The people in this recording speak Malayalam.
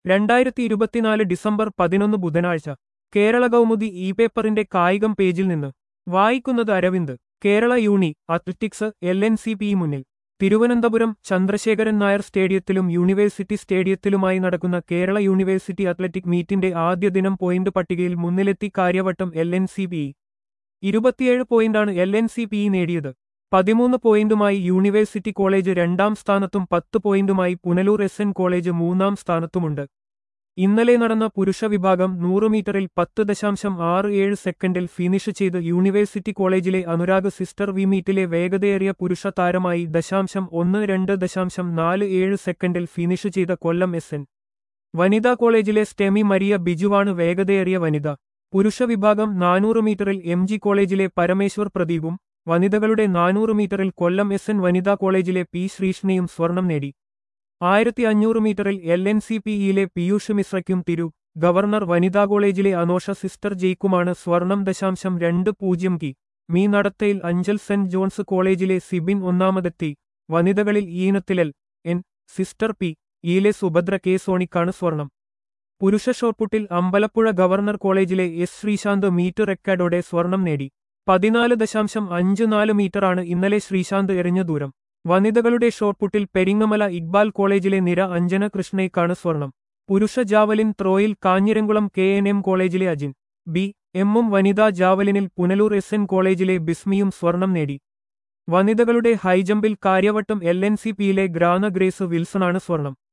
രണ്ടായിരത്തി ഇരുപത്തിനാല് ഡിസംബർ പതിനൊന്ന് ബുധനാഴ്ച കേരള കൗമുദി ഇ പേപ്പറിന്റെ കായികം പേജിൽ നിന്ന് വായിക്കുന്നത് Aravind Kerala uni athletics L N C P മുന്നിൽ തിരുവനന്തപുരം ചന്ദ്രശേഖരൻ നായർ സ്റ്റേഡിയത്തിലും യൂണിവേഴ്സിറ്റി സ്റ്റേഡിയത്തിലുമായി നടക്കുന്ന കേരള യൂണിവേഴ്സിറ്റി അത്ലറ്റിക് മീറ്റിന്റെ ആദ്യ ദിനം പോയിന്റ് പട്ടികയിൽ മുന്നിലെത്തി Kariavattom L N C P ഇരുപത്തിയേഴ് പോയിന്റാണ് എൽ എൻ സി പി നേടിയത് പതിമൂന്ന് പോയിന്റുമായി യൂണിവേഴ്സിറ്റി കോളേജ് രണ്ടാം സ്ഥാനത്തും പത്ത് പോയിന്റുമായി പുനലൂർ എസ് എൻ കോളേജ് മൂന്നാം സ്ഥാനത്തുമുണ്ട് ഇന്നലെ നടന്ന പുരുഷ വിഭാഗം നൂറ് മീറ്ററിൽ പത്ത് ദശാംശം ആറ് ഏഴ് സെക്കൻഡിൽ ഫിനിഷ് ചെയ്ത് യൂണിവേഴ്സിറ്റി കോളേജിലെ അനുരാഗ് സിസ്റ്റർ വി മീറ്റിലെ വേഗതയേറിയ പുരുഷ താരമായി ദശാംശം ഒന്ന് രണ്ട് ദശാംശം നാല് ഏഴ് സെക്കൻഡിൽ ഫിനിഷ് ചെയ്ത കൊല്ലം എസ് എൻ വനിതാ കോളേജിലെ സ്റ്റെമി മരിയ ബിജുവാണ് വേഗതയേറിയ വനിത പുരുഷ വിഭാഗം നാനൂറ് മീറ്ററിൽ എം ജി കോളേജിലെ പരമേശ്വർ പ്രദീപും വനിതകളുടെ നാനൂറ് മീറ്ററിൽ കൊല്ലം എസ് എൻ വനിതാ കോളേജിലെ പി ശ്രീഷ്ണയും സ്വർണം നേടി ആയിരത്തി അഞ്ഞൂറ് മീറ്ററിൽ എൽ എൻ സി പിയിലെ പീയൂഷ് മിശ്രയ്ക്കും തിരു ഗവർണർ വനിതാ കോളേജിലെ അനോഷ സിസ്റ്റർ ജെയ്ക്കുമാണ് സ്വർണം ദശാംശം രണ്ട് പൂജ്യം കി മീ നടത്തയിൽ അഞ്ചൽ സെന്റ് ജോൺസ് കോളേജിലെ സിബിൻ ഒന്നാമതെത്തി വനിതകളിൽ ഈനത്തിലെൽ എൻ സിസ്റ്റർ പി ഇയിലെ സുഭദ്ര കെ സോണിക്കാണ് സ്വർണം പുരുഷ ഷോട്ട്പുട്ടിൽ അമ്പലപ്പുഴ ഗവർണർ കോളേജിലെ എസ് ശ്രീശാന്ത് മീറ്റർ റെക്കോർഡോടെ സ്വർണം നേടി പതിനാല് ദശാംശം അഞ്ച് നാല് മീറ്ററാണ് ഇന്നലെ ശ്രീശാന്ത് എറിഞ്ഞ ദൂരം വനിതകളുടെ ഷോട്ട്പുട്ടിൽ പെരിങ്ങമല ഇക്ബാൽ കോളേജിലെ നിര അഞ്ജന കൃഷ്ണയ്ക്കാണ് സ്വർണം പുരുഷ ജാവലിൻ ത്രോയിൽ കാഞ്ഞിരംകുളം കെ എൻ എം കോളേജിലെ അജിൻ ബി എമ്മും വനിതാ ജാവലിനിൽ പുനലൂർ എസ് എൻ കോളേജിലെ ബിസ്മിയും സ്വർണം നേടി വനിതകളുടെ ഹൈജമ്പിൽ കാര്യവട്ടം എൽ എൻ സി പിയിലെ ഗ്രാന ഗ്രേസ് വിൽസണാണ് സ്വർണം